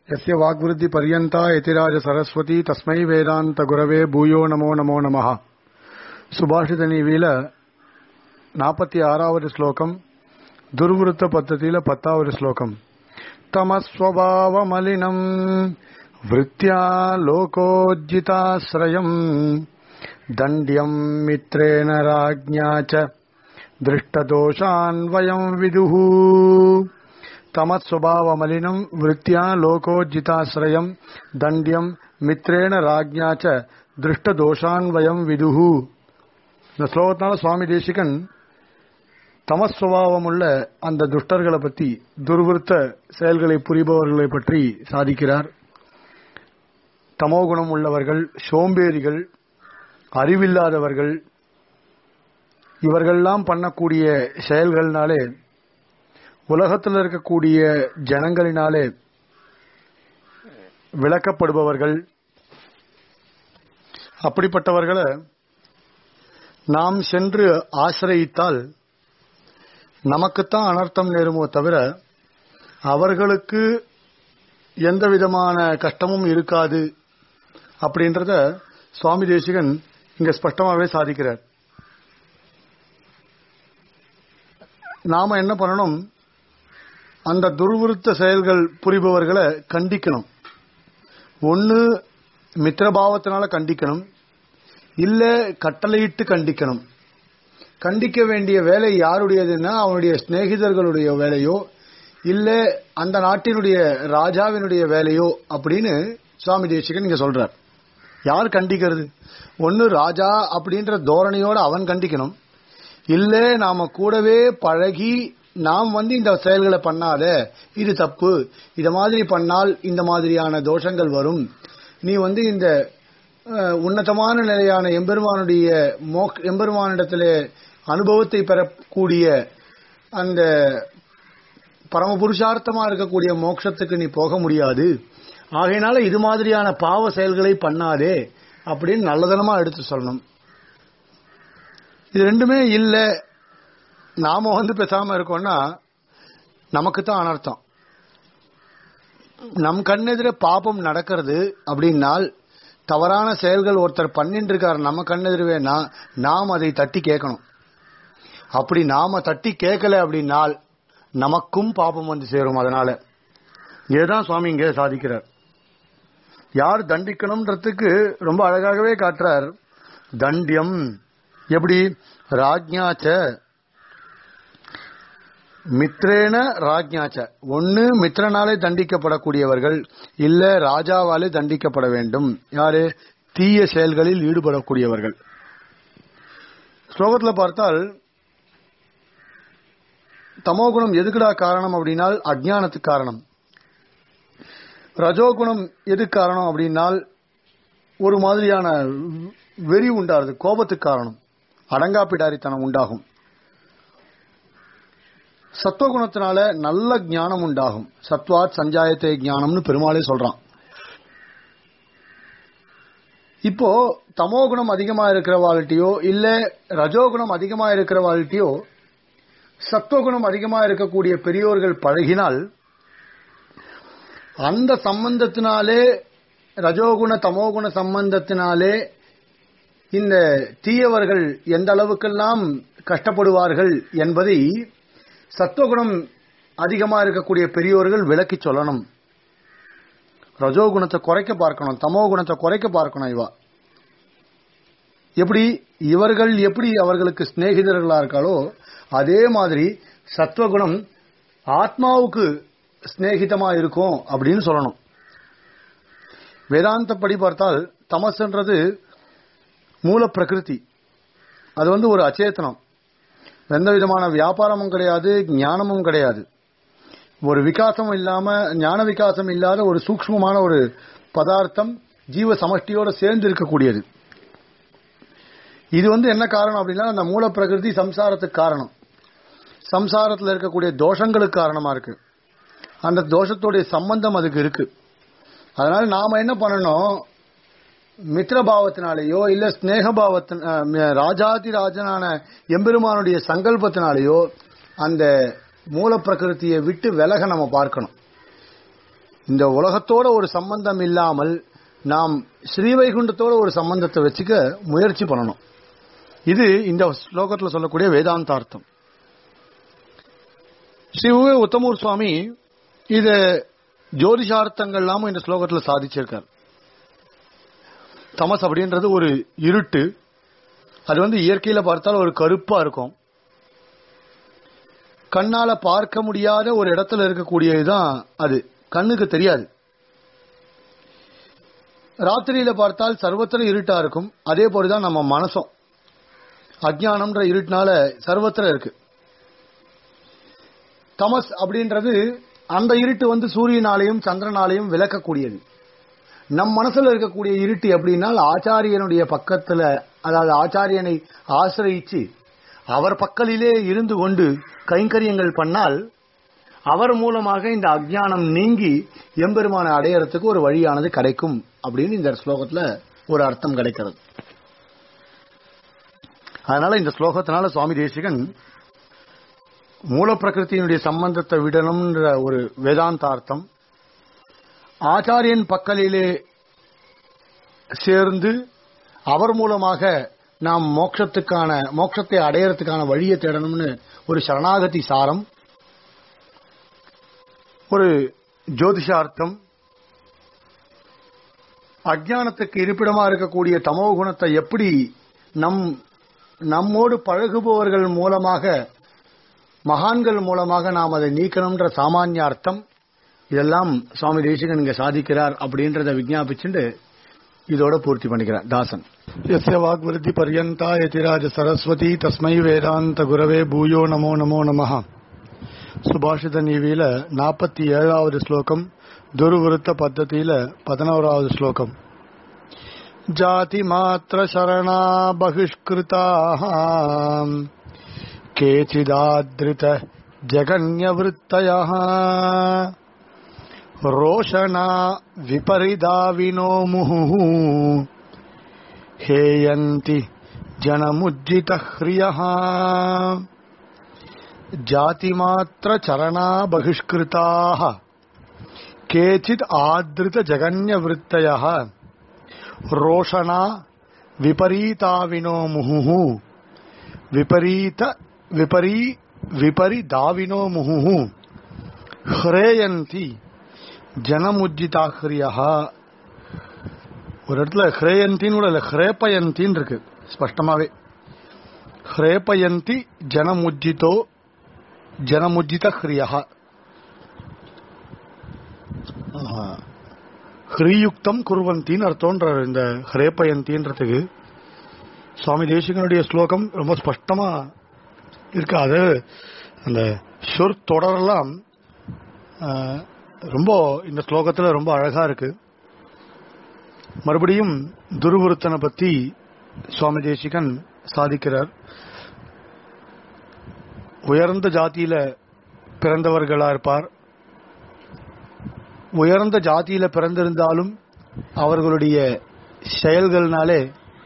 यस्य वाग्वृद्धिपर्यन्ता यतिराज सरस्वती तस्मै वेदान्त गुरवे பூயோ நமோ நமோ நமः சுபாஷித நீவியில நாற்பத்தி ஆறாவது ஸ்லோகம் துர்விருத்த பத்தத்தில பத்தாவது ஸ்லோகம் தமஸ்வபாவமலினம் விருத்தியா லோகோஜிதாசிரயம் தண்ட்யம் மித்ரேண ராஜ்ஞா ச दृष्टदोषान्वयम् विदुः तमत्स्वभावमलिनम् वृत्त्या लोकोज्जिताश्रयम् दण्ड्यम् மித்ரேன ராஜ்ஞா ச திருஷ்டதோஷான்வயம் விதுஹு இந்த ஸ்லோகத்தினால சுவாமி தேசிகன் தமஸ்வபாவம் உள்ள அந்த துஷ்டர்களை பற்றி துர்விருத்த செயல்களை புரிபவர்களை பற்றி சாதிக்கிறார் தமோகுணம் உள்ளவர்கள் சோம்பேறிகள் அறிவில்லாதவர்கள் இவர்கள்லாம் பண்ணக்கூடிய செயல்கள்னாலே உலகத்தில் இருக்கக்கூடிய ஜனங்களினாலே விளக்கப்படுபவர்கள் அப்படிப்பட்டவர்களை நாம் சென்று ஆசிரயித்தால் நமக்குத்தான் அனர்த்தம் நேருமோ தவிர அவர்களுக்கு எந்த விதமான கஷ்டமும் இருக்காது அப்படின்றத சுவாமி தேசிகன் இங்க ஸ்பஷ்டமாவே சாதிக்கிறார் நாம என்ன பண்ணணும் அந்த துர்விருத்த செயல்கள் புரிபவர்களை கண்டிக்கணும் ஒன்னு மித்திரபாவத்தினால கண்டிக்கணும் இல்ல கட்டளையிட்டு கண்டிக்கணும் கண்டிக்க வேண்டிய வேலை யாருடையதுன்னா அவனுடைய சிநேகிதர்களுடைய வேலையோ இல்ல அந்த நாட்டினுடைய ராஜாவினுடைய வேலையோ அப்படின்னு சுவாமி தேசிகன் இங்க சொல்றார் யார் கண்டிக்கிறது ஒன்னு ராஜா அப்படின்ற தோரணையோட அவன் கண்டிக்கணும் இல்ல நாம கூடவே பழகி நாம் வந்து இந்த செயல்களை பண்ணாத இது தப்பு இத மாதிரி பண்ணால் இந்த மாதிரியான தோஷங்கள் வரும் நீ வந்து இந்த உன்னதமான நிலையான எம்பெருமானுடைய மோக் எம்பெருமானிடத்திலே அனுபவத்தை பெறக்கூடிய அந்த பரம புருஷார்த்தமா இருக்கக்கூடிய மோட்சத்துக்கு நீ போக முடியாது ஆகையினால இது மாதிரியான பாவ செயல்களை பண்ணாதே அப்படின்னு நல்லதனமா எடுத்து சொல்லணும் இது ரெண்டுமே இல்ல நாம வந்து பேசாம இருக்கோம்னா நமக்கு தான் அனர்த்தம் நம் கண்ணெதிர பாபம் நடக்கிறது அப்படின்னால் தவறான செயல்கள் ஒருத்தர் பண்ணிட்டு இருக்காரு நம்ம கண்ணெதிரவேனா நாம் அதை தட்டி கேட்கணும் அப்படி நாம தட்டி கேட்கல அப்படின்னால் நமக்கும் பாபம் வந்து சேரும் அதனால இதுதான் சுவாமி இங்கே சாதிக்கிறார் யார் தண்டிக்கணும்ன்றதுக்கு ரொம்ப அழகாகவே காட்டுறார் தண்டியம் எப்படி ராஜ்ஞாச்ச மித்ரேன ராஜ்ஞாச்ச ஒன்னு மித்ரனாலே தண்டிக்கப்படக்கூடியவர்கள் இல்ல ராஜாவாலே தண்டிக்கப்பட வேண்டும் யாரு தீய செயல்களில் ஈடுபடக்கூடியவர்கள் ஸ்லோகத்தில் பார்த்தால் தமோகுணம் எதுக்குடா காரணம் அப்படின்னால் அஜ்ஞானத்துக்கு காரணம் ரஜோகுணம் எது காரணம் அப்படின்னால் ஒரு மாதிரியான வெறி உண்டாருது கோபத்துக்கு காரணம் அடங்காப்பிடாரித்தனம் உண்டாகும் சத்துவகுணத்தினால நல்ல ஞானம் உண்டாகும் சத்வாத் சஞ்சாயத்தை ஞானம்னு பெருமாளே சொல்றான் இப்போ தமோகுணம் அதிகமா இருக்கிற வாழ்க்கையோ இல்ல ரஜோகுணம் அதிகமா இருக்கிற வாழ்க்கையோ சத்துவகுணம் அதிகமா இருக்கக்கூடிய பெரியோர்கள் பழகினால் அந்த சம்பந்தத்தினாலே ரஜோகுண தமோகுண சம்பந்தத்தினாலே இந்த தீயவர்கள் எந்த அளவுக்கெல்லாம் கஷ்டப்படுவார்கள் என்பதை சத்துவகுணம் அதிகமா இருக்கக்கூடிய பெரியோர்கள் விளக்கி சொல்லணும் ரஜோகுணத்தை குறைக்க பார்க்கணும் தமோ குணத்தை குறைக்க பார்க்கணும் இவா எப்படி இவர்கள் எப்படி அவர்களுக்கு சிநேகிதர்களா இருக்காளோ அதே மாதிரி சத்வகுணம் ஆத்மாவுக்கு சிநேகிதமா இருக்கும் அப்படின்னு சொல்லணும் வேதாந்தப்படி பார்த்தால் தமஸ்ன்றது மூல பிரகிருதி அது வந்து ஒரு அச்சேத்தனம் எந்த விதமான வியாபாரமும் கிடையாது ஞானமும் கிடையாது ஒரு விகாசம் இல்லாம ஞான விகாசம் இல்லாத ஒரு சூக்மமான ஒரு பதார்த்தம் ஜீவ சமஷ்டியோட சேர்ந்து இருக்கக்கூடியது இது வந்து என்ன காரணம் அப்படின்னா அந்த மூல பிரகிருதி சம்சாரத்துக்கு காரணம் சம்சாரத்தில் இருக்கக்கூடிய தோஷங்களுக்கு காரணமா இருக்கு அந்த தோஷத்துடைய சம்பந்தம் அதுக்கு இருக்கு அதனால நாம என்ன பண்ணணும் மித்ரபாவத்தினாலேயோ இல்ல ஸ்னேகபாவத்தின் ராஜாதி ராஜனான எம்பெருமானுடைய சங்கல்பத்தினாலேயோ அந்த மூல பிரகிருத்தியை விட்டு விலக நம்ம பார்க்கணும் இந்த உலகத்தோட ஒரு சம்பந்தம் இல்லாமல் நாம் ஸ்ரீவைகுண்டத்தோட ஒரு சம்பந்தத்தை வச்சுக்க முயற்சி பண்ணணும் இது இந்த ஸ்லோகத்துல சொல்லக்கூடிய வேதாந்தார்த்தம் ஸ்ரீ உவே உத்தமூர் சுவாமி இத ஜோதிஷார்த்தங்கள்லாமும் இந்த ஸ்லோகத்துல சாதிச்சிருக்கார் தமஸ் அப்படின்றது ஒரு இருட்டு அது வந்து இயற்கையில பார்த்தால் ஒரு கருப்பா இருக்கும் கண்ணால பார்க்க முடியாத ஒரு இடத்துல இருக்கக்கூடியதுதான் அது கண்ணுக்கு தெரியாது ராத்திரியில பார்த்தால் சர்வத்திர இருட்டா இருக்கும் அதே போலதான் நம்ம மனசும் அஜ்ஞானம்ன்ற இருட்டுனால சர்வத்திர இருக்கு தமஸ் அப்படின்றது அந்த இருட்டு வந்து சூரியனாலையும் சந்திரனாலையும் விளக்கக்கூடியது நம் மனசுல இருக்கக்கூடிய இருட்டு எப்படின்னா ஆச்சாரியனுடைய பக்கத்துல அதாவது ஆச்சாரியனை ஆசிரயிச்சு அவர் பக்கலிலே இருந்து கொண்டு கைங்கரியங்கள் பண்ணால் அவர் மூலமாக இந்த அஜ்ஞானம் நீங்கி எம்பெருமான அடையறதுக்கு ஒரு வழியானது கிடைக்கும் அப்படின்னு இந்த ஸ்லோகத்துல ஒரு அர்த்தம் கிடைக்கிறது அதனால இந்த ஸ்லோகத்தினால சுவாமி தேசிகன் மூல பிரகிருத்தியினுடைய சம்பந்தத்தை விடணும்ன்ற ஒரு வேதாந்தார்த்தம் ஆச்சாரியன் பக்கலிலே சேர்ந்து அவர் மூலமாக நாம் மோட்சத்துக்கான மோட்சத்தை அடையறதுக்கான வழியை தேடணும்னு ஒரு சரணாகதி சாரம் ஒரு ஜோதிஷார்த்தம் அஜானத்துக்கு இருப்பிடமா இருக்கக்கூடிய தமோ குணத்தை எப்படி நம் நம்மோடு பழகுபவர்கள் மூலமாக மகான்கள் மூலமாக நாம் அதை நீக்கணும்ன்ற சாமானிய அர்த்தம் இதெல்லாம் சுவாமி தேசிகன் இங்க சாதிக்கிறார் அப்படின்றத விஜாபிச்சுட்டு இதோட பூர்த்தி பண்ணிக்கிறார் தாசன் எஸ்ய வாக்விருத்தி பர்யந்தா யதிராஜ சரஸ்வதி தஸ்மை வேதாந்த குரவே பூயோ நமோ நமோ நமஹ சுபாஷித நீவியில நாற்பத்தி ஏழாவது ஸ்லோகம் துருவிருத்த பத்ததியில பதினோராவது ஸ்லோகம் ஜாதி மாத்திர சரணா பகிஷ்கிருதாக கேச்சிதாத்ரித ஜகன்யவృత్తய ரோஷனா விபரிதாவினோ முஹு ஹேயந்தி ஜனமுஜ்ஜித ஹ்ரியः जातिमात्रचरणा बहिष्कृताः केचित् आदृतजगन्यवृत्तयः रोषणा विपरीताविनो मुहुः विपरीत विपरी विपरिदाविनो मुहुः ஹ்ரேயந்தி ஜனமுஜிதாஹ்ரியா ஒரு இடத்துல ஹ்ரேயந்தின்னு கூட இல்ல ஹ்ரேப்பயந்தின்னு இருக்கு ஸ்பஷ்டமாவே ஹ்ரேப்பயந்தி ஜனமுஜிதோ ஜனமுஜித ஹ்ரியா ஹ்ரீயுக்தம் குருவந்தின்னு அர்த்தம்ன்ற இந்த ஹ்ரேப்பயந்தின்றதுக்கு சுவாமி தேசிகனுடைய ஸ்லோகம் ரொம்ப ஸ்பஷ்டமா இருக்கு அது அந்த சொற் தொடரெல்லாம் ஆஹ், ரொம்ப இந்த ஸ்லோகத்துல ரொம்ப அழகா இருக்கு மறுபடியும் துருவருத்தனை பத்தி சுவாமி தேசிகன் சாதிக்கிறார் உயர்ந்த ஜாதியில பிறந்தவர்களா இருப்பார் உயர்ந்த ஜாதியில பிறந்திருந்தாலும் அவர்களுடைய செயல்கள்னாலே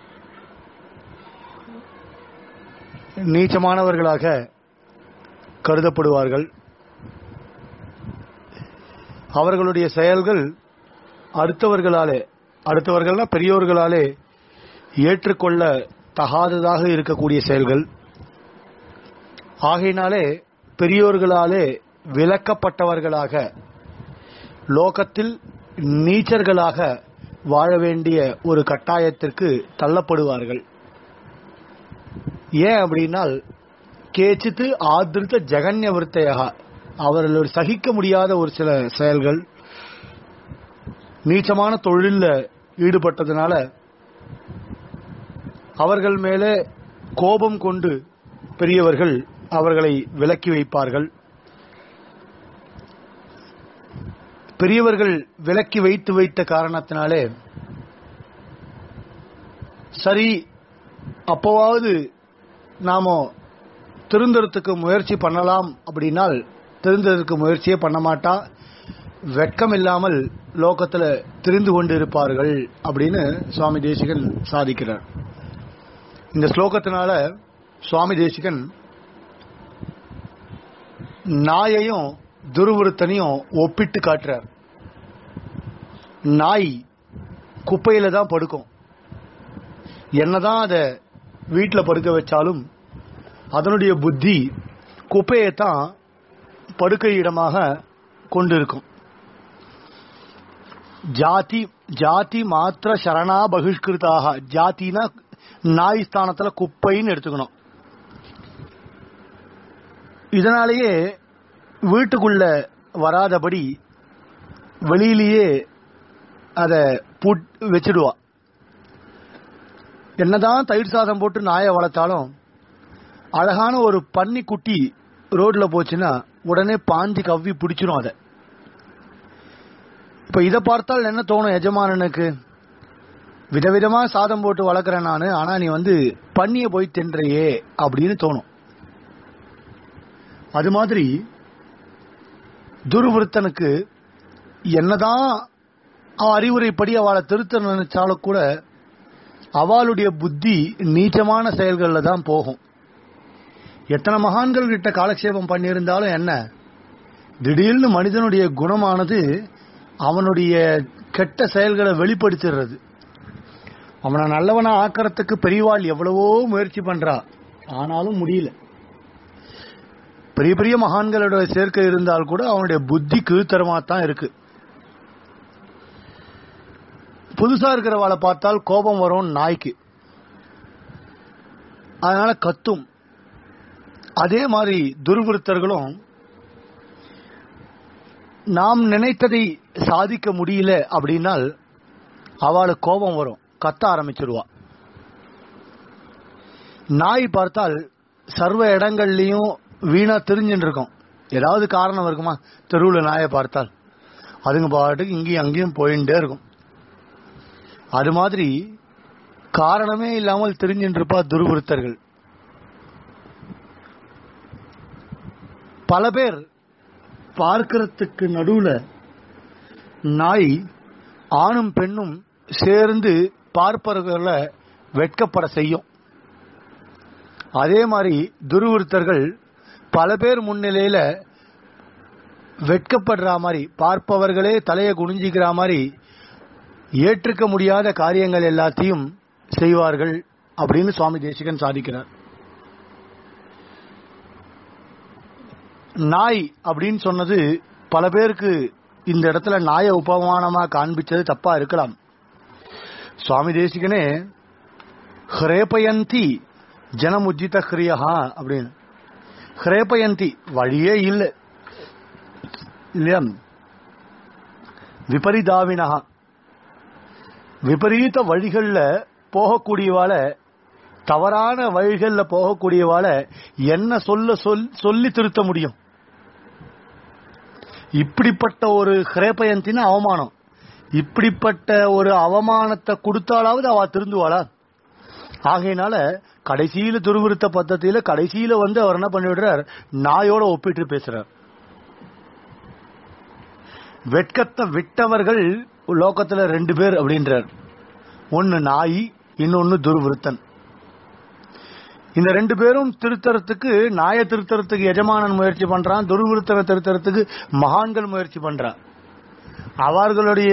நீச்சமானவர்களாக கருதப்படுவார்கள் அவர்களுடைய செயல்கள் அடுத்தவர்களாலே அடுத்தவர்கள்னா பெரியோர்களாலே ஏற்றுக்கொள்ள தகாததாக இருக்கக்கூடிய செயல்கள் ஆகையினாலே பெரியோர்களாலே விலக்கப்பட்டவர்களாக லோகத்தில் நீச்சர்களாக வாழ வேண்டிய ஒரு கட்டாயத்திற்கு தள்ளப்படுவார்கள் ஏன் அப்படின்னால் கேச்சித்து ஆதிருத்த ஜெகன்ய விருத்தையாக அவர்கள் சகிக்க முடியாத ஒரு சில செயல்கள் நீச்சமான தொழில்ல ஈடுபட்டதுனால அவர்கள் மேலே கோபம் கொண்டு பெரியவர்கள் அவர்களை விலக்கி வைப்பார்கள் பெரியவர்கள் விலக்கி வைத்து வைத்த காரணத்தினாலே சரி அப்போவாவது நாம திருந்தறதுக்கு முயற்சி பண்ணலாம் அப்படின்னால் திருந்தறதுக்கு முயற்சியே பண்ண மாட்டா வெட்கம் இல்லாமல் லோகத்துல திரிந்து கொண்டு இருப்பார்கள் அப்படின்னு சுவாமி தேசிகன் சாதிக்கிறார் இந்த ஸ்லோகத்தினால சுவாமி தேசிகன் நாயையும் துருவருத்தனையும் ஒப்பிட்டு காட்டுறார் நாய் குப்பையில தான் படுக்கும் என்னதான் அதை வீட்டில் படுக்க வச்சாலும் அதனுடைய புத்தி குப்பையை தான் படுக்கை இடமாக கொண்டிருக்கும் ஜாதி ஜாதி மாத்திர சரணா பகிஷ்கிருதாக ஜாத்தினா நாய் ஸ்தானத்துல குப்பைன்னு எடுத்துக்கணும் இதனாலேயே வீட்டுக்குள்ள வராதபடி வெளியிலேயே அத புட் வச்சிடுவா என்னதான் தயிர் சாதம் போட்டு நாயை வளர்த்தாலும் அழகான ஒரு பன்னி குட்டி ரோட்ல போச்சுன்னா உடனே பாஞ்சு கவ்வி பிடிச்சிரும் அதை இப்ப இதை பார்த்தால் என்ன தோணும் எஜமானனுக்கு விதவிதமா சாதம் போட்டு வளர்க்குறேன் நானு ஆனா நீ வந்து பண்ணிய போய் தின்றையே அப்படின்னு தோணும் அது மாதிரி துருவிருத்தனுக்கு என்னதான் அவன் அறிவுரைப்படி அவளை திருத்த நினைச்சாலும் கூட அவளுடைய புத்தி நீச்சமான செயல்கள்ல தான் போகும் எத்தனை மகான்கள் கிட்ட காலக்ஷேபம் பண்ணியிருந்தாலும் என்ன திடீர்னு மனிதனுடைய குணமானது அவனுடைய கெட்ட செயல்களை வெளிப்படுத்திடுறது அவனை நல்லவனா ஆக்கிறதுக்கு பெரியவாள் எவ்வளவோ முயற்சி பண்றா ஆனாலும் முடியல பெரிய பெரிய மகான்களோட சேர்க்கை இருந்தால் கூட அவனுடைய புத்தி கீழ்த்தரமா தான் இருக்கு புதுசா இருக்கிறவாளை பார்த்தால் கோபம் வரும் நாய்க்கு அதனால கத்தும் அதே மாதிரி துர்விருத்தர்களும் நாம் நினைத்ததை சாதிக்க முடியல அப்படின்னால் அவளுக்கு கோபம் வரும் கத்த ஆரம்பிச்சிருவா நாய் பார்த்தால் சர்வ இடங்கள்லயும் வீணா தெரிஞ்சுட்டு இருக்கும் ஏதாவது காரணம் இருக்குமா தெருவில் நாயை பார்த்தால் அதுங்க பாட்டுக்கு இங்கேயும் அங்கேயும் போயிட்டே இருக்கும் அது மாதிரி காரணமே இல்லாமல் தெரிஞ்சுட்டு இருப்பா துருவிருத்தர்கள் பல பேர் பார்க்கறதுக்கு நடுவுல நாய் ஆணும் பெண்ணும் சேர்ந்து பார்ப்பவர்களை வெட்கப்பட செய்யும் அதே மாதிரி துருவிருத்தர்கள் பல பேர் முன்னிலையில வெட்கப்படுற மாதிரி பார்ப்பவர்களே தலையை குனிஞ்சிக்கிற மாதிரி ஏற்றுக்க முடியாத காரியங்கள் எல்லாத்தையும் செய்வார்கள் அப்படின்னு சுவாமி தேசிகன் சாதிக்கிறார் நாய் அப்படின்னு சொன்னது பல பேருக்கு இந்த இடத்துல நாய உபமானமா காண்பிச்சது தப்பா இருக்கலாம் சுவாமி தேசிகனே ஹிரேபயந்தி ஜனமுஜித ஹிரியஹா அப்படின்னு ஹிரேபயந்தி வழியே இல்லை இல்லையா விபரிதாவினா விபரீத வழிகள்ல போகக்கூடியவால தவறான வழிகள்ல போகக்கூடியவால என்ன சொல்ல சொல் சொல்லி திருத்த முடியும் இப்படிப்பட்ட ஒரு ஹிரேபயந்தின அவமானம் இப்படிப்பட்ட ஒரு அவமானத்தை கொடுத்தாலாவது அவ திருந்துவாளா ஆகையினால கடைசியில துருவிருத்த பద్ధதியில கடைசியில வந்து அவர் என்ன பண்ணிவிடுறார் நாயோட ஒப்பிட்டு பேசுறார் வெட்கத்தை விட்டவர்கள் லோகத்துல ரெண்டு பேர் அப்படின்றார் ஒன்னு நாய் இன்னொன்னு துருவிருத்தன் இந்த ரெண்டு பேரும் திருத்தறதுக்கு நாய திருத்தறதுக்கு எஜமானன் முயற்சி பண்றான் துருவிருத்தனை திருத்தறதுக்கு மகான்கள் முயற்சி பண்றான் அவர்களுடைய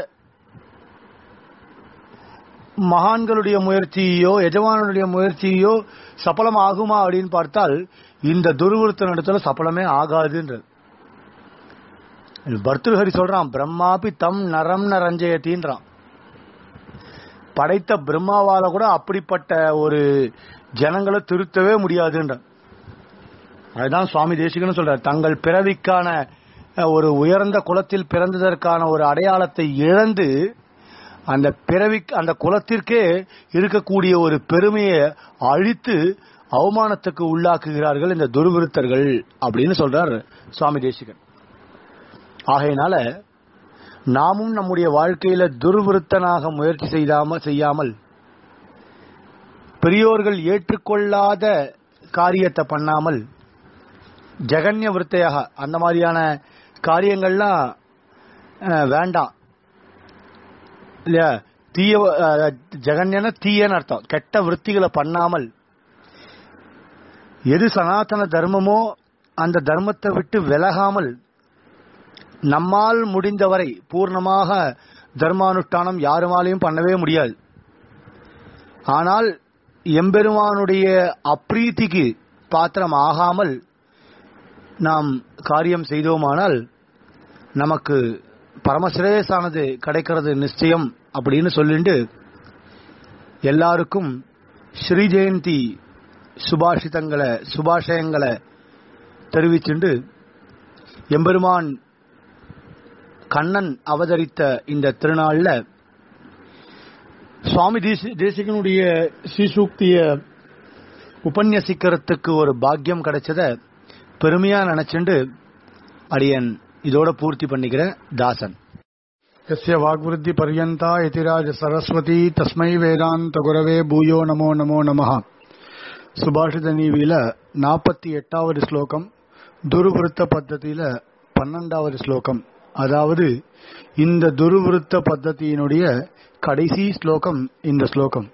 மகான்களுடைய முயற்சியோ எஜமானுடைய முயற்சியோ சபலம் ஆகுமா அப்படின்னு பார்த்தால் இந்த துருவிருத்தன் இடத்துல சபலமே ஆகாதுன்றது பர்திருஹரி சொல்றான் பிரம்மாபி தம் நரம் நரஞ்சயத்தின்றான் படைத்த பிரம்மாவால கூட அப்படிப்பட்ட ஒரு ஜனங்களை திருத்தவே முடியாதுன்ற அதுதான் சுவாமி தேசிகன்னு சொல்றார் தங்கள் பிறவிக்கான ஒரு உயர்ந்த குலத்தில் பிறந்ததற்கான ஒரு அடையாளத்தை இழந்து அந்த பிறவி அந்த குலத்திற்கே இருக்கக்கூடிய ஒரு பெருமையை அழித்து அவமானத்துக்கு உள்ளாக்குகிறார்கள் இந்த துர்விருத்தர்கள் அப்படின்னு சொல்றார் சுவாமி தேசிகன் ஆகையினால நாமும் நம்முடைய வாழ்க்கையில துர்விருத்தனாக முயற்சி செய்தாம செய்யாமல் பெரியோர்கள் ஏற்றுக்கொள்ளாத காரியத்தை பண்ணாமல் ஜெகன்ய விருத்தையாக அந்த மாதிரியான காரியங்கள்லாம் அஹ், வேண்டாம் இல்லையா தீய அஹ், ஜெகன்யன தீயன்னு அர்த்தம் கெட்ட விருத்திகளை பண்ணாமல் எது சனாதன தர்மமோ அந்த தர்மத்தை விட்டு விலகாமல் நம்மால் முடிந்தவரை பூர்ணமாக தர்மானுஷ்டானம் யாருமாலையும் பண்ணவே முடியாது ஆனால் எம்பெருமானுடைய அப்ரீத்திக்கு பாத்திரம் ஆகாமல் நாம் காரியம் செய்தோமானால் நமக்கு பரமசிரேசானது கிடைக்கிறது நிச்சயம் அப்படின்னு சொல்லிட்டு எல்லாருக்கும் ஸ்ரீ ஜெயந்தி சுபாஷிதங்களை சுபாஷயங்களை தெரிவிச்சுண்டு எம்பெருமான் கண்ணன் அவதரித்த இந்த திருநாள்ல சுவாமி தேசி தேசிகனுடைய ஸ்ரீசூக்திய உபன்யசிக்கிறதுக்கு ஒரு பாக்கியம் கிடைச்சத பெருமையா நினைச்சுண்டு அடியன் இதோட பூர்த்தி பண்ணிக்கிறேன் தாசன் यस्य वाग्वृद्धि पर्यन्ता यतिराज सरस्वती तस्मै வேதாந்த குரவே பூயோ நமோ நமோ நமः சுபாஷித நீவியில நாற்பத்தி எட்டாவது ஸ்லோகம் துருவிருத்த பத்ததியில பன்னெண்டாவது ஸ்லோகம் அதாவது இந்த துருவிருத்த பத்ததியினுடைய கடைசி ஸ்லோகம் இந்த ஸ்லோகம்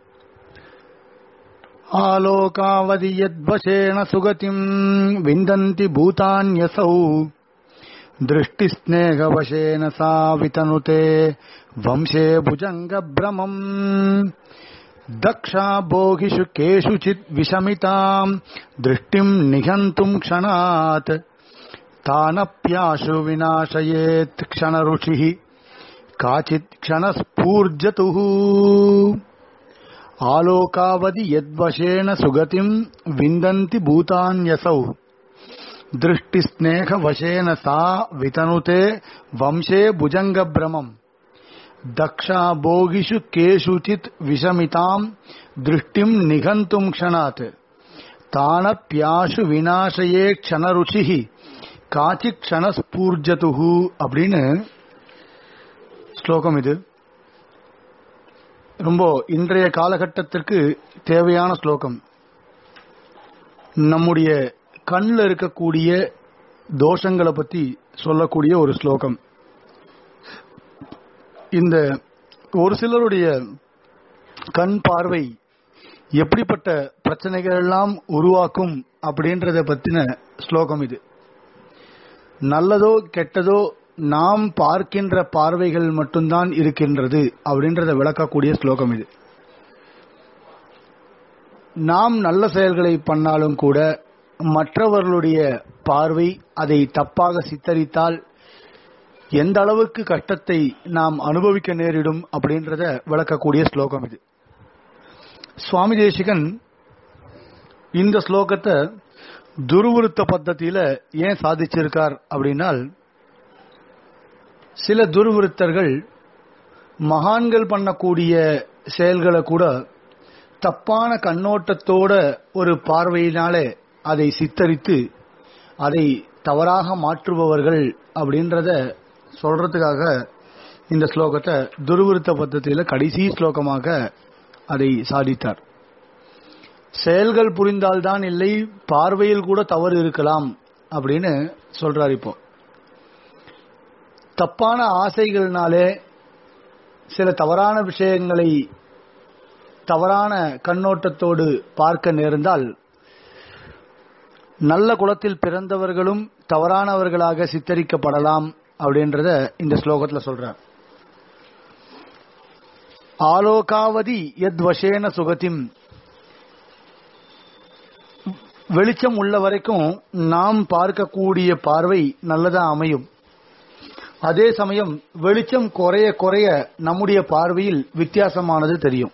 ஆலோகாவதி யத்வசேன சுகதிம் விந்தந்தி பூதான்யசௌ दृष्टिस्नेहवशेन सा वितनुते वंशे भुजङ्गभ्रमम् दक्षा भोगिषु केषुचित् विषमिताम् दृष्टिम् निहन्तुम् क्षणात् तानप्याशु विनाशयेत् क्षणऋषिः काचित् क्षणस्फूर्जतुः आलोकावधि यद्वशेन सुगतिम् विन्दन्ति भूतान्यसौ दृष्टिस्नेहवशेन सा वितनुते वंशे भुजङ्गभ्रमम् दक्षा भोगिषु केषुचित् विषमिताम् दृष्टिम् निघन्तुम् क्षणात् தானப்பியாசு வினாசையே க்ஷணருச்சிஹி காச்சி க்ஷணஸ்பூர்ஜதுஹு அப்படின்னு ஸ்லோகம் இது ரொம்ப இன்றைய காலகட்டத்திற்கு தேவையான ஸ்லோகம் நம்முடைய கண்ணில் இருக்கக்கூடிய தோஷங்களை பத்தி சொல்லக்கூடிய ஒரு ஸ்லோகம் இந்த ஒரு சிலருடைய கண் பார்வை எப்படிப்பட்ட பிரச்சனைகள் எல்லாம் உருவாக்கும் அப்படின்றத பத்தின ஸ்லோகம் இது நல்லதோ கெட்டதோ நாம் பார்க்கின்ற பார்வைகள் மட்டும்தான் இருக்கின்றது அப்படின்றத விளக்கக்கூடிய ஸ்லோகம் இது நாம் நல்ல செயல்களை பண்ணாலும் கூட மற்றவர்களுடைய பார்வை அதை தப்பாக சித்தரித்தால் எந்த அளவுக்கு கஷ்டத்தை நாம் அனுபவிக்க நேரிடும் அப்படின்றத விளக்கக்கூடிய ஸ்லோகம் இது சுவாமி தேசிகன் இந்த ஸ்லோகத்தை துருவிருத்த பத்தத்தில ஏன் சாதிச்சிருக்கார் அப்படின்னால் சில துருவிருத்தர்கள் மகான்கள் பண்ணக்கூடிய செயல்களை கூட தப்பான கண்ணோட்டத்தோட ஒரு பார்வையினாலே அதை சித்தரித்து அதை தவறாக மாற்றுபவர்கள் அப்படின்றத சொல்றதுக்காக இந்த ஸ்லோகத்தை துருவிருத்த பத்தத்தில கடைசி ஸ்லோகமாக அதை சாதித்தார் செயல்கள் புரிந்தால்தான் இல்லை பார்வையில் கூட தவறு இருக்கலாம் அப்படின்னு சொல்றார் இப்போ தப்பான ஆசைகள்னாலே சில தவறான விஷயங்களை தவறான கண்ணோட்டத்தோடு பார்க்க நேர்ந்தால் நல்ல குலத்தில் பிறந்தவர்களும் தவறானவர்களாக சித்தரிக்கப்படலாம் அப்படின்றத இந்த ஸ்லோகத்தில் சொல்றார் ஆலோகாவதி எத் வசேன சுகத்திம் வெளிச்சம் உள்ள வரைக்கும் நாம் பார்க்கக்கூடிய பார்வை நல்லதா அமையும் அதே சமயம் வெளிச்சம் குறைய குறைய நம்முடைய பார்வையில் வித்தியாசமானது தெரியும்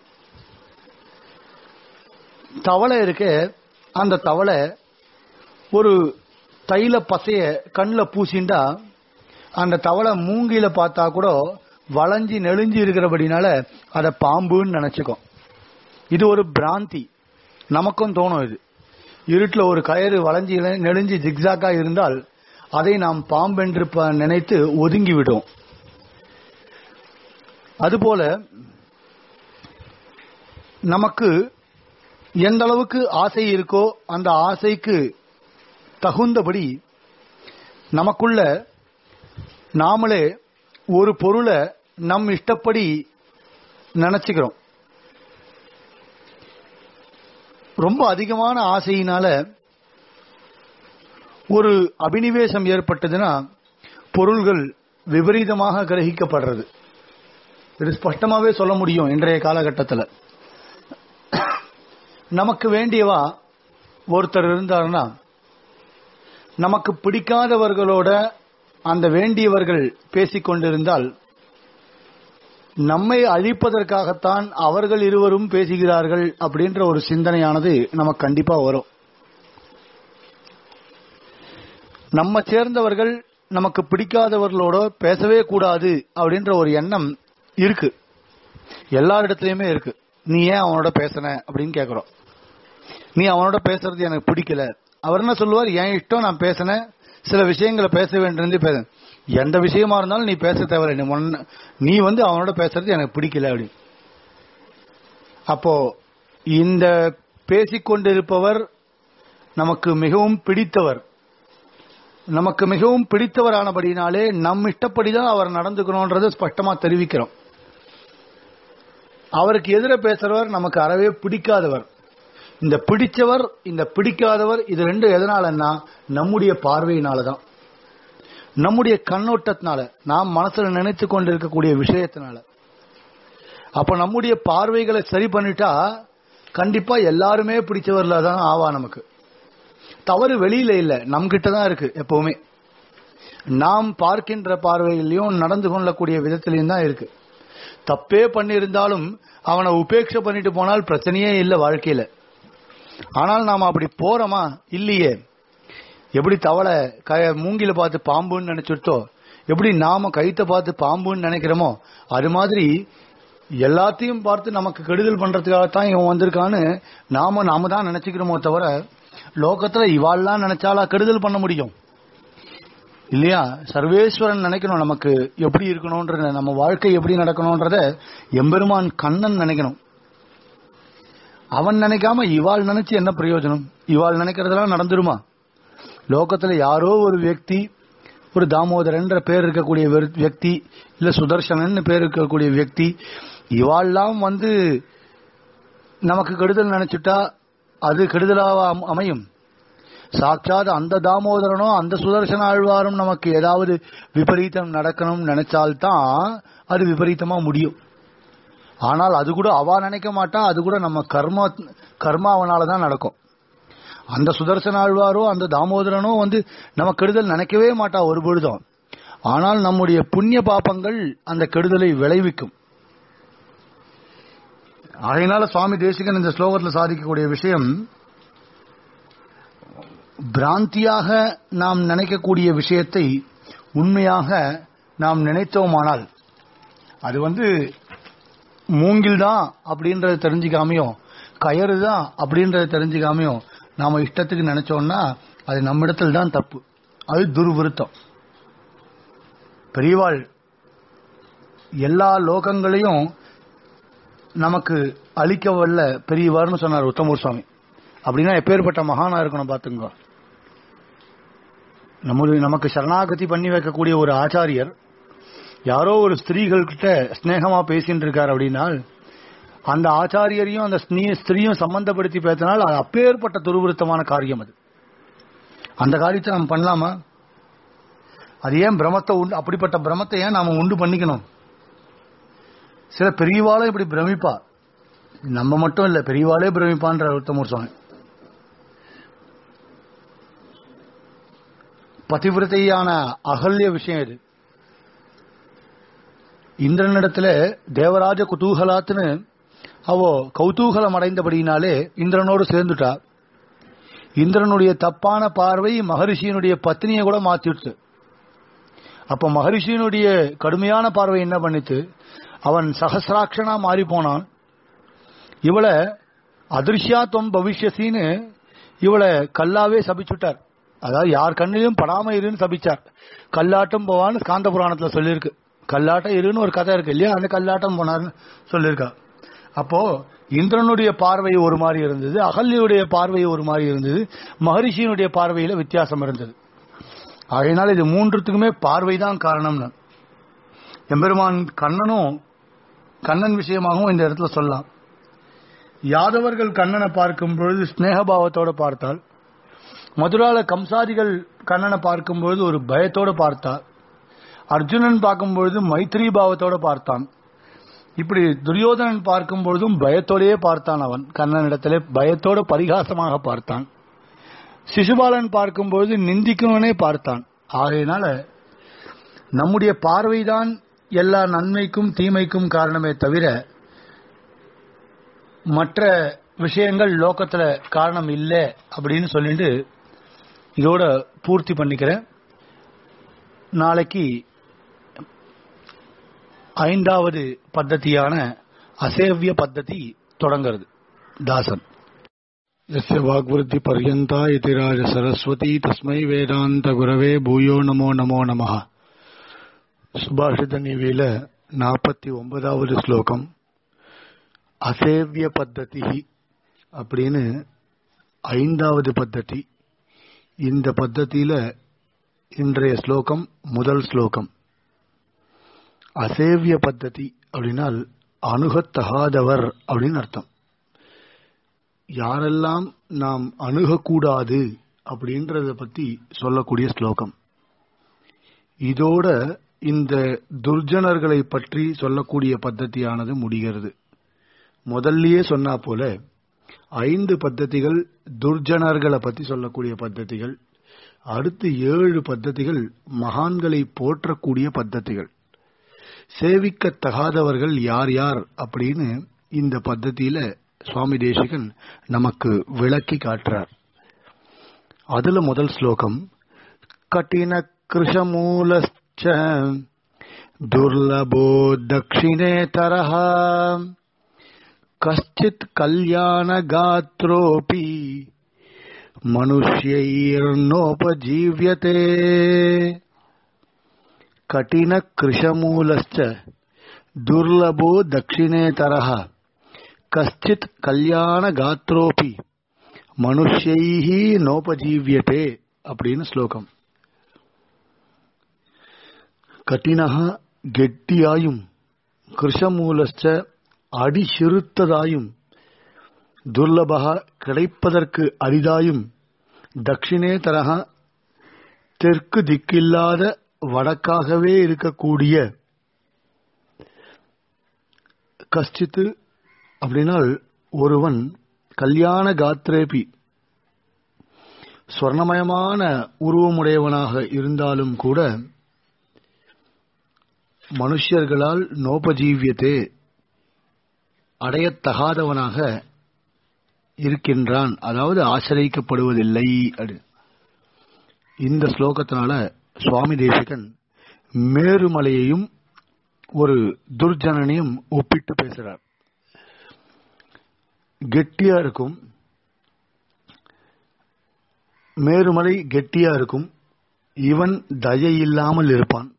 தவளை இருக்க அந்த தவளை ஒரு தைல பசைய கண்ணில் பூசிண்டா அந்த தவளை மூங்கில பார்த்தா கூட வளைஞ்சி நெளிஞ்சு இருக்கிறபடினால அதை பாம்புன்னு நினைச்சுக்கும் இது ஒரு பிராந்தி நமக்கும் தோணும் இது இருட்டில் ஒரு கயிறு வளைஞ்சி நெளிஞ்சு ஜிக்ஸாக்கா இருந்தால் அதை நாம் பாம்பென்று ப- நினைத்து ஒதுங்கி விடும் அதுபோல நமக்கு எந்த அளவுக்கு ஆசை இருக்கோ அந்த ஆசைக்கு தகுந்தபடி நமக்குள்ள நாமளே ஒரு பொருளை நம் இஷ்டப்படி நினைச்சுக்கிறோம் ரொம்ப அதிகமான ஆசையினால ஒரு அபினிவேசம் ஏற்பட்டதுன்னா பொருள்கள் விபரீதமாக கிரகிக்கப்படுறது இது ஸ்பஷ்டமாவே சொல்ல முடியும் இன்றைய காலகட்டத்தில் நமக்கு வேண்டியவா ஒருத்தர் இருந்தாருன்னா நமக்கு பிடிக்காதவர்களோட அந்த வேண்டியவர்கள் பேசிக் கொண்டிருந்தால் நம்மை அழிப்பதற்காகத்தான் அவர்கள் இருவரும் பேசுகிறார்கள் அப்படின்ற ஒரு சிந்தனையானது நமக்கு கண்டிப்பா வரும் நம்ம சேர்ந்தவர்கள் நமக்கு பிடிக்காதவர்களோட பேசவே கூடாது அப்படின்ற ஒரு எண்ணம் இருக்கு எல்லாரிடத்துலயுமே இருக்கு நீ ஏன் அவனோட பேசுன அப்படின்னு கேக்குறோம் நீ அவனோட பேசுறது எனக்கு பிடிக்கல அவர் என்ன சொல்லுவார் என் இஷ்டம் நான் பேசினேன் சில விஷயங்களை பேச வேண்டியிருந்து பேச எந்த விஷயமா இருந்தாலும் நீ பேச தேவையில்லை நீ முன்ன- நீ வந்து அவனோட பேசுறது எனக்கு பிடிக்கல அப்படி அப்போ இந்த பேசிக்கொண்டிருப்பவர் நமக்கு மிகவும் பிடித்தவர் நமக்கு மிகவும் பிடித்தவரானபடினாலே நம் இஷ்டப்படிதான் அவர் நடந்துக்கணும்ன்றதை ஸ்பஷ்டமா தெரிவிக்கிறோம் அவருக்கு எதிர பேசுறவர் நமக்கு அறவே பிடிக்காதவர் இந்த பிடிச்சவர் இந்த பிடிக்காதவர் இது ரெண்டும் எதனாலன்னா நம்முடைய பார்வையினாலதான் நம்முடைய கண்ணோட்டத்தினால நாம் மனசுல நினைத்து கொண்டிருக்கக்கூடிய விஷயத்தினால அப்ப நம்முடைய பார்வைகளை சரி பண்ணிட்டா கண்டிப்பா எல்லாருமே பிடிச்சவர்ல தான் ஆவா நமக்கு தவறு வெளியில இல்ல நம் கிட்ட தான் இருக்கு எப்பவுமே நாம் பார்க்கின்ற பார்வையிலையும் நடந்து கொள்ளக்கூடிய விதத்திலையும் தான் இருக்கு தப்பே பண்ணியிருந்தாலும் அவனை உபேட்சை பண்ணிட்டு போனால் பிரச்சனையே இல்லை வாழ்க்கையில ஆனால் நாம் அப்படி போறோமா இல்லையே எப்படி தவளை க மூங்கில பார்த்து பாம்புன்னு நினைச்சிருத்தோ எப்படி நாம கைத்த பார்த்து பாம்புன்னு நினைக்கிறோமோ அது மாதிரி எல்லாத்தையும் பார்த்து நமக்கு கெடுதல் பண்றதுக்காகத்தான் இவன் வந்திருக்கான்னு நாம நாம தான் நினைச்சுக்கிறோமோ தவிர லோகத்துல இவாள்லாம் நினைச்சாலா கெடுதல் பண்ண முடியும் இல்லையா சர்வேஸ்வரன் நினைக்கணும் நமக்கு எப்படி இருக்கணும்ன்ற நம்ம வாழ்க்கை எப்படி நடக்கணும்ன்றத எம்பெருமான் கண்ணன் நினைக்கணும் அவன் நினைக்காம இவாள் நினைச்சு என்ன பிரயோஜனம் இவாள் நினைக்கிறதெல்லாம் நடந்துருமா லோகத்துல யாரோ ஒரு व्यक्ति ஒரு தாமோதரன்ற பேர் இருக்கக்கூடிய வெறு- व्यक्ति இல்ல சுதர்சனன் பேர் இருக்கக்கூடிய व्यक्ति இவாள்லாம் வந்து நமக்கு கெடுதல் நினைச்சுட்டா அது கெடுதலாக அம்- அமையும் சாட்சாத் அந்த தாமோதரனோ அந்த சுதர்சன ஆழ்வாரும் நமக்கு ஏதாவது விபரீதம் நடக்கணும் நினைச்சால்தான் அது விபரீதமா முடியும் ஆனால் அது கூட அவ நினைக்க மாட்டா அது கூட நம்ம கர்மா கர்மாவனால தான் நடக்கும் அந்த சுதர்சன ஆழ்வாரோ அந்த தாமோதரனோ வந்து நம்ம கெடுதல் நினைக்கவே மாட்டா ஒரு பொழுதும் ஆனால் நம்முடைய புண்ணிய பாப்பங்கள் அந்த கெடுதலை விளைவிக்கும் அதனால சுவாமி தேசிகன் இந்த ஸ்லோகத்தில் சாதிக்கக்கூடிய விஷயம் பிராந்தியாக நாம் நினைக்கக்கூடிய விஷயத்தை உண்மையாக நாம் நினைத்தோமானால் அது வந்து மூங்கில் தான் அப்படின்றத தெரிஞ்சுக்காமையும் கயறு தான் அப்படின்றத தெரிஞ்சுக்காமையும் நாம இஷ்டத்துக்கு நினைச்சோம்னா அது நம்மிடத்தில் தான் தப்பு அது துர்விருத்தம் பெரியவாள் எல்லா லோகங்களையும் நமக்கு அளிக்க வல்ல பெரியவார்னு சொன்னார் உத்தமூர் சுவாமி அப்படின்னா எப்பேற்பட்ட மகானா இருக்கணும் பாத்துங்க நம்முடைய நமக்கு சரணாகதி பண்ணி வைக்கக்கூடிய ஒரு ஆச்சாரியர் யாரோ ஒரு ஸ்திரீகள் கிட்ட ஸ்நேகமா பேசிட்டு இருக்கார் அப்படின்னால் அந்த ஆச்சாரியரையும் அந்த ஸ்னீ- ஸ்திரீயும் சம்பந்தப்படுத்தி பேசினால் அது அப்பேற்பட்ட துருவிருத்தமான காரியம் அது அந்த காரியத்தை நம்ம பண்ணலாமா அது ஏன் பிரமத்தை உண்டு அப்படிப்பட்ட பிரமத்தை ஏன் நாம உண்டு பண்ணிக்கணும் சில பெரியவாளும் இப்படி பிரமிப்பா நம்ம மட்டும் இல்ல பெரியவாளே பிரமிப்பான்ற உத்தமூர் சுவாமி பதிவிரதையான அகல்ய விஷயம் இது இந்திரனிடத்துல தேவராஜ குதூகலாத்துன்னு அவோ கௌதூகலம் அடைந்தபடியினாலே இந்திரனோடு சேர்ந்துட்டா இந்திரனுடைய தப்பான பார்வை மகரிஷியினுடைய பத்னியை கூட மாத்திடுச்சு அப்ப மகரிஷியினுடைய கடுமையான பார்வை என்ன பண்ணித்து அவன் சகசிராட்சனா மாறி போனான் இவளை அதிர்ஷ்யாத்வம் பவிஷ்யசின்னு இவளை கல்லாவே சபிச்சுட்டார் அதாவது யார் கண்ணிலும் படாம இருன்னு சபிச்சார் கல்லாட்டம் போவான்னு ஸ்காந்த புராணத்துல சொல்லியிருக்கு கல்லாட்டம் இருன்னு ஒரு கதை இருக்கு இல்லையா அந்த கல்லாட்டம் போனார்னு சொல்லியிருக்கா அப்போ இந்திரனுடைய பார்வை ஒரு மாதிரி இருந்தது அகல்யுடைய பார்வை ஒரு மாதிரி இருந்தது மகரிஷியினுடைய பார்வையில வித்தியாசம் இருந்தது அதனால இது மூன்றுத்துக்குமே பார்வைதான் காரணம்னு எம்பெருமான் கண்ணனும் கண்ணன் விஷயமாகவும் இந்த இடத்துல சொல்லலாம் யாதவர்கள் கண்ணனை பார்க்கும் பொழுது ஸ்நேகபாவத்தோட பார்த்தால் மதுரால கம்சாதிகள் கண்ணனை பார்க்கும் பொழுது ஒரு பயத்தோட பார்த்தார் அர்ஜுனன் பார்க்கும் பொழுது மைத்திரி பாவத்தோட பார்த்தான் இப்படி துரியோதனன் பார்க்கும் பொழுதும் பயத்தோடையே பார்த்தான் அவன் கண்ணனிடத்திலே பயத்தோட பரிகாசமாக பார்த்தான் சிசுபாலன் பார்க்கும்போது நிந்திக்கணும்னே பார்த்தான் ஆகையினால நம்முடைய பார்வைதான் எல்லா நன்மைக்கும் தீமைக்கும் காரணமே தவிர மற்ற விஷயங்கள் லோகத்துல காரணம் இல்லை அப்படின்னு சொல்லிட்டு இதோட பூர்த்தி பண்ணிக்கிறேன் நாளைக்கு ஐந்தாவது பத்ததியான அசேவிய பத்ததி தொடங்கிறது தாசன் यस्य वाग्वृद्धि पर्यन्ता इति राज सरस्वती तस्मै वेदान्त गुरवे भूयो नमो नमो நமः சுபாஷித நிவியில நாற்பத்தி ஒன்பதாவது ஸ்லோகம் அசேவிய பத்ததி அப்படின்னு ஐந்தாவது பத்ததி இந்த பத்ததியில இன்றைய ஸ்லோகம் முதல் ஸ்லோகம் அசேவிய பத்ததி அப்படின்னால் அணுகத்தகாதவர் அப்படின்னு அர்த்தம் யாரெல்லாம் நாம் அணுகக்கூடாது அப்படின்றத பத்தி சொல்லக்கூடிய ஸ்லோகம் இதோட இந்த துர்ஜனர்களை பற்றி சொல்லக்கூடிய பத்ததியானது முடிகிறது முதல்லயே சொன்னா போல ஐந்து பத்ததிகள் துர்ஜனர்களை பத்தி சொல்லக்கூடிய பத்ததிகள் அடுத்து ஏழு பத்ததிகள் மகான்களை போற்றக்கூடிய பத்ததிகள் சேவிக்கத்தகாதவர்கள் யார் யார் அப்படின்னு இந்த பத்ததியில சுவாமி தேசிகன் நமக்கு விளக்கி காட்டுறார் அதுல முதல் ஸ்லோகம் கட்டின கிருஷமூலச்ச துர்லபோ தட்சிணே தரஹ கஷ்டித் கல்யாண காத்ரோபி மனுஷ்யைர்னோபஜீவியதே கட்டின கிருஷமூலச்ச துர்லபோ தட்சிணே தரஹ கஷ்டித் கல்யாண காத்ரோபி மனுஷைஹி நோபஜீவியதே அப்படின்னு ஸ்லோகம் கட்டினக கெட்டியாயும் கிருஷமூலச்ச அடி சிறுத்ததாயும் துர்லபக கிடைப்பதற்கு அரிதாயும் தட்சிணே தரக தெற்கு திக்கில்லாத வடக்காகவே இருக்கக்கூடிய கஷ்டித்து அப்படின்னால் ஒருவன் கல்யாண காத்ரேபி ஸ்வர்ணமயமான உருவமுடையவனாக இருந்தாலும் கூட மனுஷர்களால் நோபஜீவியத்தே அடையத்தகாதவனாக இருக்கின்றான் அதாவது ஆசிரியக்கப்படுவதில்லை இந்த ஸ்லோகத்தினால சுவாமி தேசிகன் மேருமலையையும் ஒரு துர்ஜனனையும் ஒப்பிட்டு பேசுறார் கெட்டியா இருக்கும் மேருமலை கெட்டியா இருக்கும் இவன் தயை இல்லாமல் இருப்பான்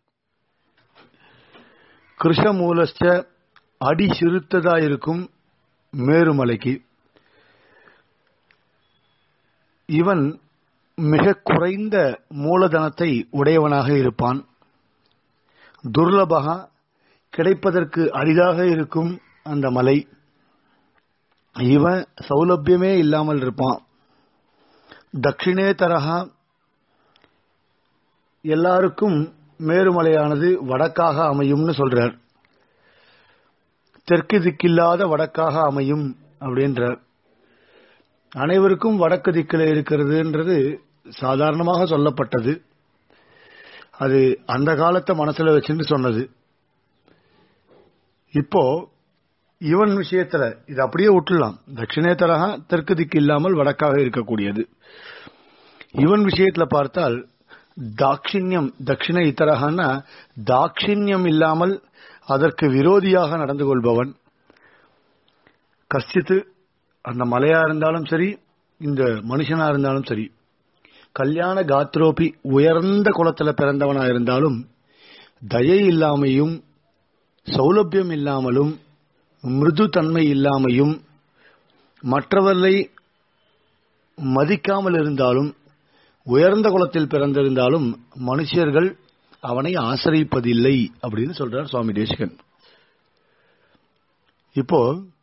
கிருஷ்ணமூலஸ்ட அடி சிறுத்ததா இருக்கும் மேருமலைக்கு இவன் மிக குறைந்த மூலதனத்தை உடையவனாக இருப்பான் துர்லபகா கிடைப்பதற்கு அரிதாக இருக்கும் அந்த மலை இவன் சௌலபியமே இல்லாமல் இருப்பான் தட்சிணே தரகா எல்லாருக்கும் மேருமலையானது வடக்காக அமையும்னு சொல்றார் தெற்கு திக்கில்லாத வடக்காக அமையும் அப்படின்றார் அனைவருக்கும் வடக்கு திக்கில் இருக்கிறதுன்றது சாதாரணமாக சொல்லப்பட்டது அது அந்த காலத்தை மனசுல வச்சுன்னு சொன்னது இப்போ இவன் விஷயத்துல இது அப்படியே விட்டுலாம் தட்சிணேத்தரக தெற்கு திக்கு இல்லாமல் வடக்காக இருக்கக்கூடியது இவன் விஷயத்துல பார்த்தால் தாட்சிணியம் தட்சிண இத்தரகன்னா தாட்சிணியம் இல்லாமல் அதற்கு விரோதியாக நடந்து கொள்பவன் கஷ்டித்து அந்த மலையா இருந்தாலும் சரி இந்த மனுஷனா இருந்தாலும் சரி கல்யாண காத்ரோபி உயர்ந்த குலத்துல பிறந்தவனா இருந்தாலும் தயை இல்லாமையும் சௌலபியம் இல்லாமலும் மிருது தன்மை இல்லாமையும் மற்றவர்களை மதிக்காமல் இருந்தாலும் உயர்ந்த குலத்தில் பிறந்திருந்தாலும் மனுஷர்கள் அவனை ஆசிரிப்பதில்லை அப்படின்னு சொல்றார் சுவாமி தேசிகன் இப்போ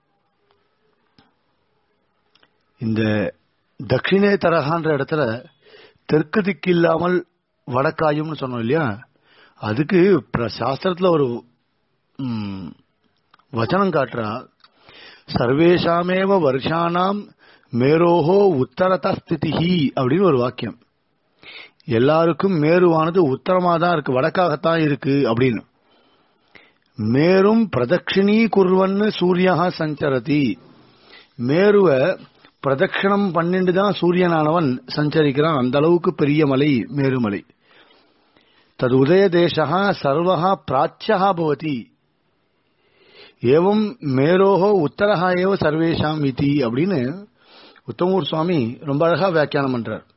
இந்த தட்சிணே தரகான்ற இடத்துல தெற்கு திக்கு இல்லாமல் வடக்காயும்னு சொன்னோம் இல்லையா அதுக்கு சாஸ்திரத்துல ஒரு வச்சனம் காட்டுறா சர்வேஷாமேவ வருஷானாம் மேரோஹோ உத்தரத ஸ்திதிஹி அப்படின்னு ஒரு வாக்கியம் எல்லாருக்கும் மேருவானது உத்தரமா தான் இருக்கு வடக்காகத்தான் இருக்கு அப்படின்னு மேரும் பிரதட்சிணீ குர்வன்னு சூரியா சஞ்சரதி மேருவ பிரதட்சணம் பண்ணிட்டு தான் சூரியனானவன் சஞ்சரிக்கிறான் அந்த அளவுக்கு பெரிய மலை மேருமலை தது உதய தேசா சர்வா பிராச்சியா பவதி ஏவம் மேரோஹோ உத்தரஹா ஏவ சர்வேஷாம் இதி அப்படின்னு உத்தமூர் சுவாமி ரொம்ப அழகா வியாக்கியானம் பண்றார்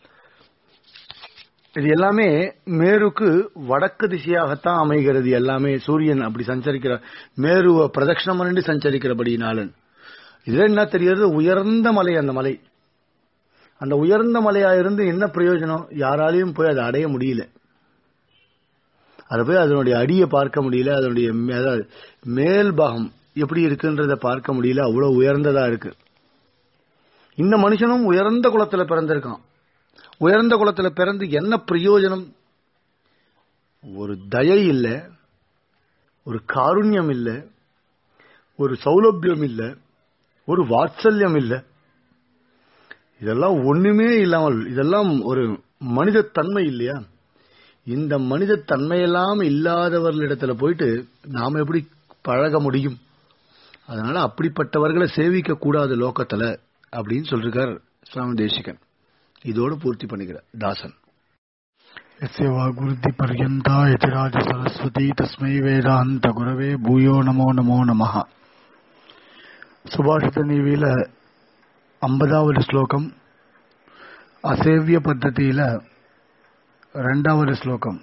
இது எல்லாமே மேருக்கு வடக்கு திசையாகத்தான் அமைகிறது எல்லாமே சூரியன் அப்படி சஞ்சரிக்கிற மேருவ பிரதட்சணம் பண்ணிட்டு சஞ்சரிக்கிறபடினாலன் இதுல என்ன தெரிகிறது உயர்ந்த மலை அந்த மலை அந்த உயர்ந்த மலையா இருந்து என்ன பிரயோஜனம் யாராலையும் போய் அதை அடைய முடியல அதை போய் அதனுடைய அடியை பார்க்க முடியல அதனுடைய மே- அதாவது மேல் பாகம் எப்படி இருக்குன்றத பார்க்க முடியல அவ்வளவு உயர்ந்ததா இருக்கு இந்த மனுஷனும் உயர்ந்த குலத்துல பிறந்திருக்கான் உயர்ந்த குலத்துல பிறந்து என்ன பிரயோஜனம் ஒரு தயை இல்ல ஒரு காருண்யம் இல்ல ஒரு சௌலபியம் இல்ல ஒரு வாத்சல்யம் இல்ல இதெல்லாம் ஒண்ணுமே இல்லாமல் இதெல்லாம் ஒரு மனித தன்மை இல்லையா இந்த மனித தன்மையெல்லாம் இல்லாதவர்களிடத்துல போயிட்டு நாம எப்படி பழக முடியும் அதனால அப்படிப்பட்டவர்களை சேவிக்க கூடாது லோகத்துல அப்படின்னு சொல்றார் சுவாமி தேசிகன் இதோட பூர்த்தி பண்ணிக்கிறார் தாசன் यस्य वाग्वृद्धिपर्यन्ता यतिराज सरस्वती तस्मै वेदान्त गुरवे भूयो नमो नमो நமः சுபாஷித நீவியில ஐம்பதாவது ஸ்லோகம் அசேவிய பத்ததியில ரெண்டாவது ஸ்லோகம்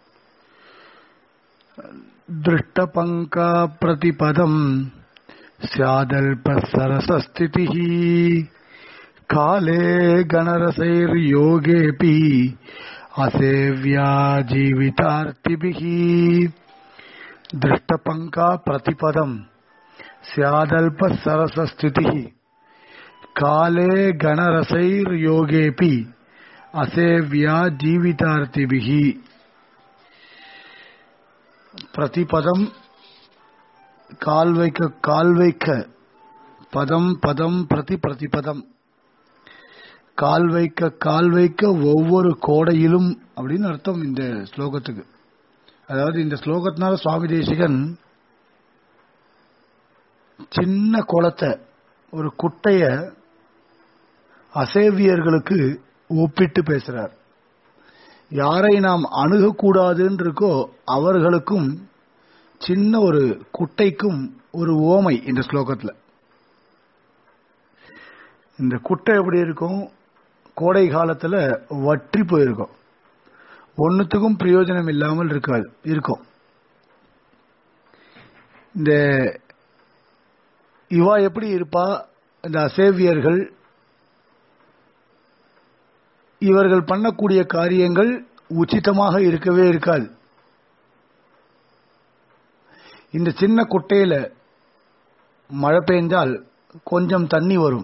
திருஷ்டபங்கா பிரதிபதம் स्यादल्पसरसस्थितिः काले गणरसैर्योगेऽपि असेव्या जीवितार्तिभिः दृष्टपङ्का प्रतिपदम् स्यादल्पसरसस्थितिः काले गणरसैर्योगेऽपि असेव्या जीवितार्तिभिः प्रतिपदम् கால் வைக்க கால் வைக்க பதம் பதம் பிரதி பிரதிபதம் கால் வைக்க கால் வைக்க ஒவ்வொரு கோடையிலும் அப்படின்னு அர்த்தம் இந்த ஸ்லோகத்துக்கு அதாவது இந்த ஸ்லோகத்தினால சுவாமி தேசிகன் சின்ன குளத்தை ஒரு குட்டைய அசேவியர்களுக்கு ஒப்பிட்டு பேசுறார் யாரை நாம் அணுகக்கூடாதுன்னு இருக்கோ அவர்களுக்கும் சின்ன ஒரு குட்டைக்கும் ஒரு ஓமை இந்த ஸ்லோகத்துல இந்த குட்டை எப்படி இருக்கும் கோடை காலத்துல வற்றி போயிருக்கும் ஒன்னுத்துக்கும் பிரயோஜனம் இல்லாமல் இருக்காது இருக்கும் இந்த இவா எப்படி இருப்பா இந்த அசேவியர்கள் இவர்கள் பண்ணக்கூடிய காரியங்கள் உச்சிதமாக இருக்கவே இருக்காது இந்த சின்ன குட்டையில மழை பெய்ஞ்சால் கொஞ்சம் தண்ணி வரும்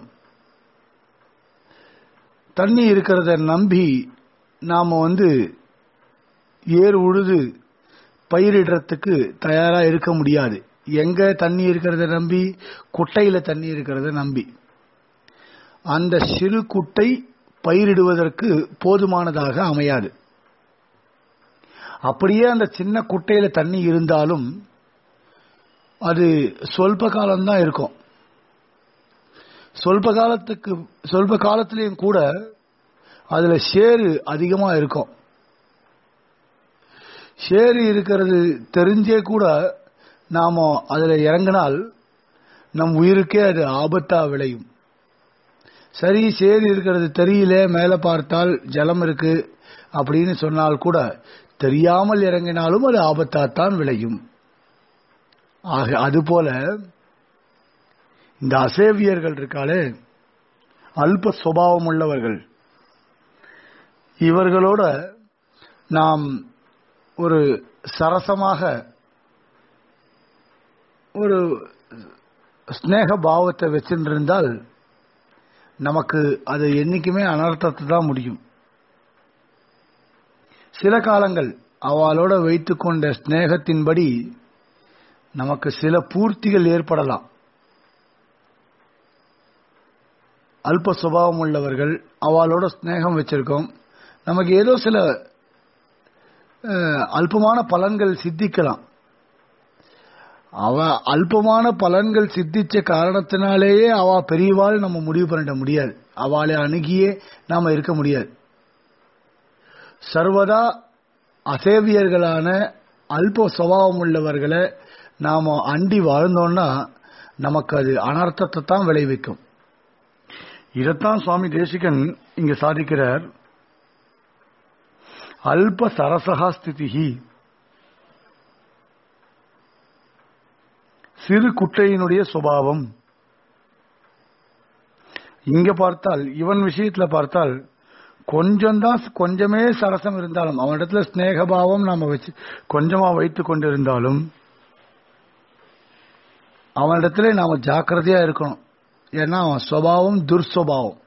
தண்ணி இருக்கிறத நம்பி நாம வந்து ஏர் உழுது பயிரிடுறதுக்கு தயாரா இருக்க முடியாது எங்க தண்ணி இருக்கிறத நம்பி குட்டையில தண்ணி இருக்கிறத நம்பி அந்த சிறு குட்டை பயிரிடுவதற்கு போதுமானதாக அமையாது அப்படியே அந்த சின்ன குட்டையில தண்ணி இருந்தாலும் அது சொல்ப காலம்தான் இருக்கும் சொல்ப காலத்துக்கு சொல்ப காலத்திலையும் கூட அதுல சேரு அதிகமா இருக்கும் சேரு இருக்கிறது தெரிஞ்சே கூட நாம அதுல இறங்கினால் நம் உயிருக்கே அது ஆபத்தா விளையும் சரி சேரு இருக்கிறது தெரியல மேல பார்த்தால் ஜலம் இருக்கு அப்படின்னு சொன்னால் கூட தெரியாமல் இறங்கினாலும் அது ஆபத்தாத்தான் விளையும் ஆக அதுபோல இந்த அசேவியர்கள் இருக்காளே அல்ப சுபாவம் உள்ளவர்கள் இவர்களோட நாம் ஒரு சரசமாக ஒரு ஸ்நேக பாவத்தை வச்சுருந்தால் நமக்கு அது என்னைக்குமே அனர்த்தத்தை தான் முடியும் சில காலங்கள் அவளோட வைத்துக்கொண்ட ஸ்நேகத்தின்படி நமக்கு சில பூர்த்திகள் ஏற்படலாம் அல்ப சுபாவம் உள்ளவர்கள் அவளோட ஸ்நேகம் வச்சிருக்கோம் நமக்கு ஏதோ சில அஹ், அல்பமான பலன்கள் சித்திக்கலாம் அவ அல்பமான பலன்கள் சித்திச்ச காரணத்தினாலேயே அவ பெரியவாள் நம்ம முடிவு பண்ணிட முடியாது அவளை அணுகியே நாம இருக்க முடியாது சர்வதா அசேவியர்களான அல்ப சுபாவம் உள்ளவர்களை நாம அண்டி வாழ்ந்தோம்னா நமக்கு அது அனர்த்தத்தை தான் விளைவிக்கும் இதைத்தான் சுவாமி தேசிகன் இங்க சாதிக்கிறார் அல்ப சரசகா ஸ்திதிஹி சிறு குட்டையினுடைய சுபாவம் இங்க பார்த்தால் இவன் விஷயத்துல பார்த்தால் கொஞ்சம் தான் கொஞ்சமே சரசம் இருந்தாலும் அவனிடத்துல ஸ்நேகபாவம் நாம வச்சு கொஞ்சமா வைத்துக் கொண்டிருந்தாலும் அவனிடத்துல நாம ஜாக்கிரதையா இருக்கணும் ஏன்னா அவன் சுபாவம் துர்சுபாவம்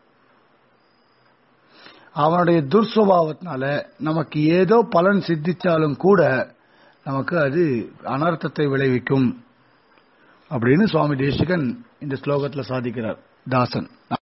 அவனுடைய துர்சுபாவத்தினால நமக்கு ஏதோ பலன் சித்திச்சாலும் கூட நமக்கு அது அனர்த்தத்தை விளைவிக்கும் அப்படின்னு சுவாமி தேசிகன் இந்த ஸ்லோகத்துல சாதிக்கிறார் தாசன்